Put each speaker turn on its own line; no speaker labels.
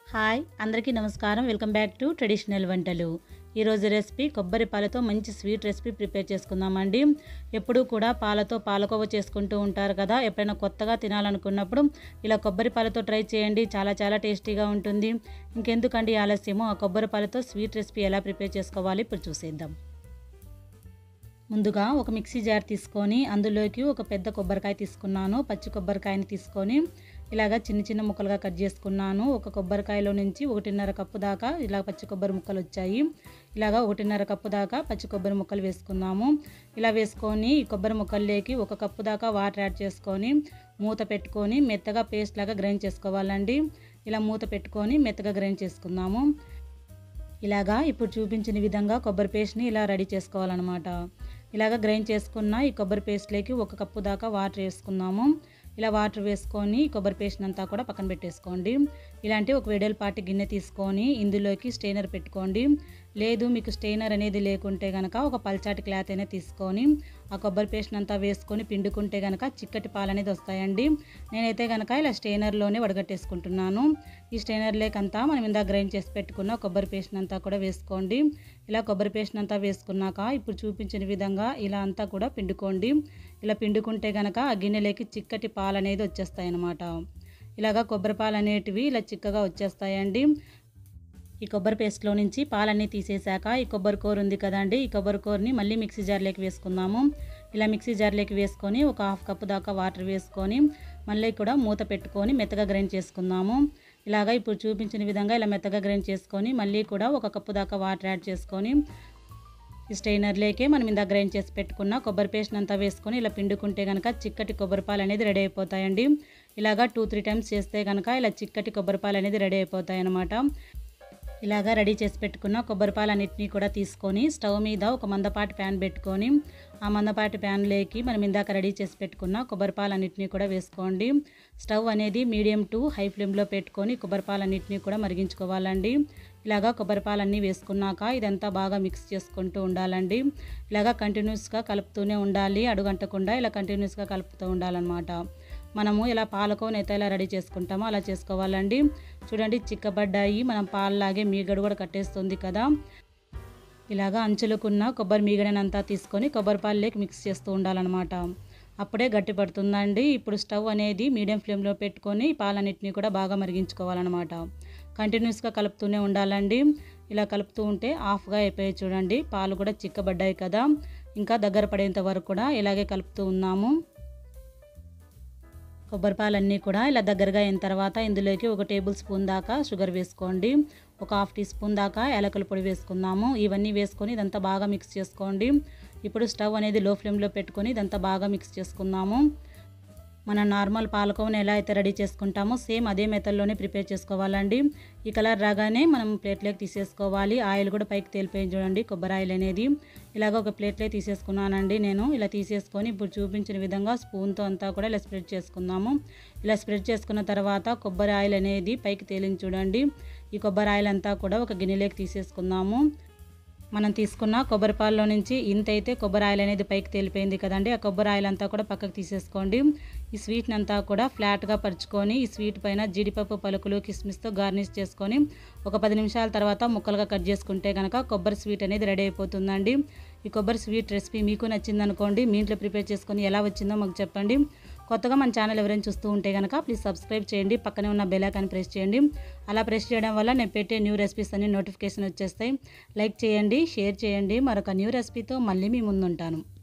hi అందరికీ నమస్కారం welcome back to traditional వంటలు ఈరోజు రెసిపీ కొబ్బరి పాలతో మంచి స్వీట్ రెసిపీ ప్రిపేర్ చేసుకుందామండి ఎప్పుడూ కూడా పాలతో పాలకోవ చేసుకుంటూ ఉంటారు కదా ఎప్పుడైనా కొత్తగా తినాలనుకున్నప్పుడు ఇలా కొబ్బరి పాలతో ట్రై చేయండి చాలా చాలా టేస్టీగా ఉంటుంది ఇంకెందుకండి ఆలస్యము ఆ కొబ్బరి పాలతో స్వీట్ రెసిపీ ఎలా ప్రిపేర్ చేసుకోవాలి ఇప్పుడు చూసేద్దాం ముందుగా ఒక మిక్సీ జార్ తీసుకొని అందులోకి ఒక పెద్ద కొబ్బరికాయ తీసుకున్నాను పచ్చి కొబ్బరికాయని తీసుకొని ఇలాగ చిన్న చిన్న ముక్కలుగా కట్ చేసుకున్నాను ఒక కొబ్బరికాయలో నుంచి ఒకటిన్నర కప్పు దాకా ఇలా పచ్చి కొబ్బరి ముక్కలు వచ్చాయి ఇలాగ ఒకటిన్నర కప్పు దాకా పచ్చి కొబ్బరి ముక్కలు వేసుకున్నాము ఇలా వేసుకొని ఈ కొబ్బరి ముక్కల్లోకి ఒక కప్పు దాకా వాటర్ యాడ్ చేసుకొని మూత పెట్టుకొని మెత్తగా పేస్ట్ లాగా గ్రైండ్ చేసుకోవాలండి ఇలా మూత పెట్టుకొని మెత్తగా గ్రైండ్ చేసుకుందాము ఇలాగా ఇప్పుడు చూపించిన విధంగా కొబ్బరి పేస్ట్ని ఇలా రెడీ చేసుకోవాలన్నమాట ఇలాగ గ్రైండ్ చేసుకున్న ఈ కొబ్బరి పేస్ట్లోకి ఒక కప్పు దాకా వాటర్ వేసుకున్నాము ఇలా వాటర్ వేసుకొని కొబ్బరి పేస్ట్ అంతా కూడా పక్కన పెట్టేసుకోండి ఇలాంటి ఒక వెడల్పాటి గిన్నె తీసుకొని ఇందులోకి స్టెయినర్ పెట్టుకోండి లేదు మీకు స్టెయినర్ అనేది లేకుంటే కనుక ఒక పల్చాటి క్లాత్ అయినా తీసుకొని ఆ కొబ్బరి పేస్ట్ అంతా వేసుకొని పిండుకుంటే కనుక చిక్కటి పాలు అనేది వస్తాయండి నేనైతే కనుక ఇలా స్టెయినర్లోనే వడగట్టేసుకుంటున్నాను ఈ స్టెయినర్ లేకంతా మనం ఇందా గ్రైండ్ చేసి పెట్టుకున్న కొబ్బరి పేస్ట్ అంతా కూడా వేసుకోండి ఇలా కొబ్బరి పేస్ట్ అంతా వేసుకున్నాక ఇప్పుడు చూపించిన విధంగా ఇలా అంతా కూడా పిండుకోండి ఇలా పిండుకుంటే కనుక ఆ గిన్నెలోకి చిక్కటి పాలు అనేది వచ్చేస్తాయి అన్నమాట ఇలాగా కొబ్బరి పాలు అనేటివి ఇలా చిక్కగా వచ్చేస్తాయండి ఈ కొబ్బరి పేస్ట్లో నుంచి పాలన్నీ తీసేశాక ఈ కొబ్బరి కూర ఉంది కదండి ఈ కొబ్బరి కూరని మళ్ళీ మిక్సీ జార్లోకి వేసుకుందాము ఇలా మిక్సీ జార్లోకి వేసుకొని ఒక హాఫ్ కప్ దాకా వాటర్ వేసుకొని మళ్ళీ కూడా మూత పెట్టుకొని మెత్తగా గ్రైండ్ చేసుకుందాము ఇలాగా ఇప్పుడు చూపించిన విధంగా ఇలా మెత్తగా గ్రైండ్ చేసుకొని మళ్ళీ కూడా ఒక కప్పు దాకా వాటర్ యాడ్ చేసుకొని ఈ స్టెయినర్లోకి మనం ఇందా గ్రైండ్ చేసి పెట్టుకున్న కొబ్బరి పేస్ట్ అంతా వేసుకొని ఇలా పిండుకుంటే కనుక చిక్కటి కొబ్బరి పాలు అనేది రెడీ అయిపోతాయండి ఇలాగా టూ త్రీ టైమ్స్ చేస్తే కనుక ఇలా చిక్కటి కొబ్బరి పాలు అనేది రెడీ అయిపోతాయి అన్నమాట ఇలాగా రెడీ చేసి పెట్టుకున్న కొబ్బరి పాలన్నింటినీ కూడా తీసుకొని స్టవ్ మీద ఒక మందపాటి ప్యాన్ పెట్టుకొని ఆ మందపాటి ప్యాన్లోకి మనం ఇందాక రెడీ చేసి పెట్టుకున్న కొబ్బరి పాలన్నింటినీ కూడా వేసుకోండి స్టవ్ అనేది మీడియం టు హై ఫ్లేమ్లో పెట్టుకొని కొబ్బరి పాలన్నింటినీ కూడా మరిగించుకోవాలండి ఇలాగా కొబ్బరి పాలన్నీ వేసుకున్నాక ఇదంతా బాగా మిక్స్ చేసుకుంటూ ఉండాలండి ఇలాగా కంటిన్యూస్గా కలుపుతూనే ఉండాలి అడుగంటకుండా ఇలా కంటిన్యూస్గా కలుపుతూ ఉండాలన్నమాట మనము ఇలా పాలకోని అయితే ఇలా రెడీ చేసుకుంటామో అలా చేసుకోవాలండి చూడండి చిక్కబడ్డాయి మనం పాలలాగే మీగడ కూడా కట్టేస్తుంది కదా ఇలాగా అంచులకున్న కొబ్బరి మీగడనంతా తీసుకొని కొబ్బరి పాలలోకి మిక్స్ చేస్తూ ఉండాలన్నమాట అప్పుడే గట్టి పడుతుందండి ఇప్పుడు స్టవ్ అనేది మీడియం ఫ్లేమ్లో పెట్టుకొని పాలన్నిటిని కూడా బాగా మరిగించుకోవాలన్నమాట కంటిన్యూస్గా కలుపుతూనే ఉండాలండి ఇలా కలుపుతూ ఉంటే ఆఫ్గా అయిపోయి చూడండి పాలు కూడా చిక్కబడ్డాయి కదా ఇంకా దగ్గర పడేంత వరకు కూడా ఇలాగే కలుపుతూ ఉన్నాము కొబ్బరి పాలన్నీ కూడా ఇలా దగ్గరగా అయిన తర్వాత ఇందులోకి ఒక టేబుల్ స్పూన్ దాకా షుగర్ వేసుకోండి ఒక హాఫ్ టీ స్పూన్ దాకా యాలకుల పొడి వేసుకుందాము ఇవన్నీ వేసుకొని ఇదంతా బాగా మిక్స్ చేసుకోండి ఇప్పుడు స్టవ్ అనేది లో ఫ్లేమ్లో పెట్టుకొని ఇదంతా బాగా మిక్స్ చేసుకుందాము మన నార్మల్ పాలకోవని ఎలా అయితే రెడీ చేసుకుంటామో సేమ్ అదే మెథడ్లోనే ప్రిపేర్ చేసుకోవాలండి ఈ కలర్ రాగానే మనం ప్లేట్లోకి తీసేసుకోవాలి ఆయిల్ కూడా పైకి తేలిపోయింది చూడండి కొబ్బరి ఆయిల్ అనేది ఇలాగ ఒక ప్లేట్లో తీసేసుకున్నానండి నేను ఇలా తీసేసుకొని ఇప్పుడు చూపించిన విధంగా స్పూన్తో అంతా కూడా ఇలా స్ప్రెడ్ చేసుకుందాము ఇలా స్ప్రెడ్ చేసుకున్న తర్వాత కొబ్బరి ఆయిల్ అనేది పైకి తేలింది చూడండి ఈ కొబ్బరి ఆయిల్ అంతా కూడా ఒక గిన్నెలోకి తీసేసుకుందాము మనం తీసుకున్న కొబ్బరి పాలలో నుంచి ఇంత అయితే కొబ్బరి ఆయిల్ అనేది పైకి తేలిపోయింది కదండి ఆ కొబ్బరి ఆయిల్ అంతా కూడా పక్కకు తీసేసుకోండి ఈ స్వీట్ని అంతా కూడా ఫ్లాట్గా పరుచుకొని ఈ స్వీట్ పైన జీడిపప్పు పలుకులు కిస్మిస్తో గార్నిష్ చేసుకొని ఒక పది నిమిషాల తర్వాత ముక్కలుగా కట్ చేసుకుంటే కనుక కొబ్బరి స్వీట్ అనేది రెడీ అయిపోతుందండి ఈ కొబ్బరి స్వీట్ రెసిపీ మీకు నచ్చిందనుకోండి మీ ఇంట్లో ప్రిపేర్ చేసుకొని ఎలా వచ్చిందో మాకు చెప్పండి కొత్తగా మన ఛానల్ ఎవరైనా చూస్తూ ఉంటే కనుక ప్లీజ్ సబ్స్క్రైబ్ చేయండి పక్కనే ఉన్న బెల్ ఐకాన్ ప్రెస్ చేయండి అలా ప్రెస్ చేయడం వల్ల నేను పెట్టే న్యూ రెసిపీస్ అన్ని నోటిఫికేషన్ వచ్చేస్తాయి లైక్ చేయండి షేర్ చేయండి మరొక న్యూ రెసిపీతో మళ్ళీ మీ ముందుంటాను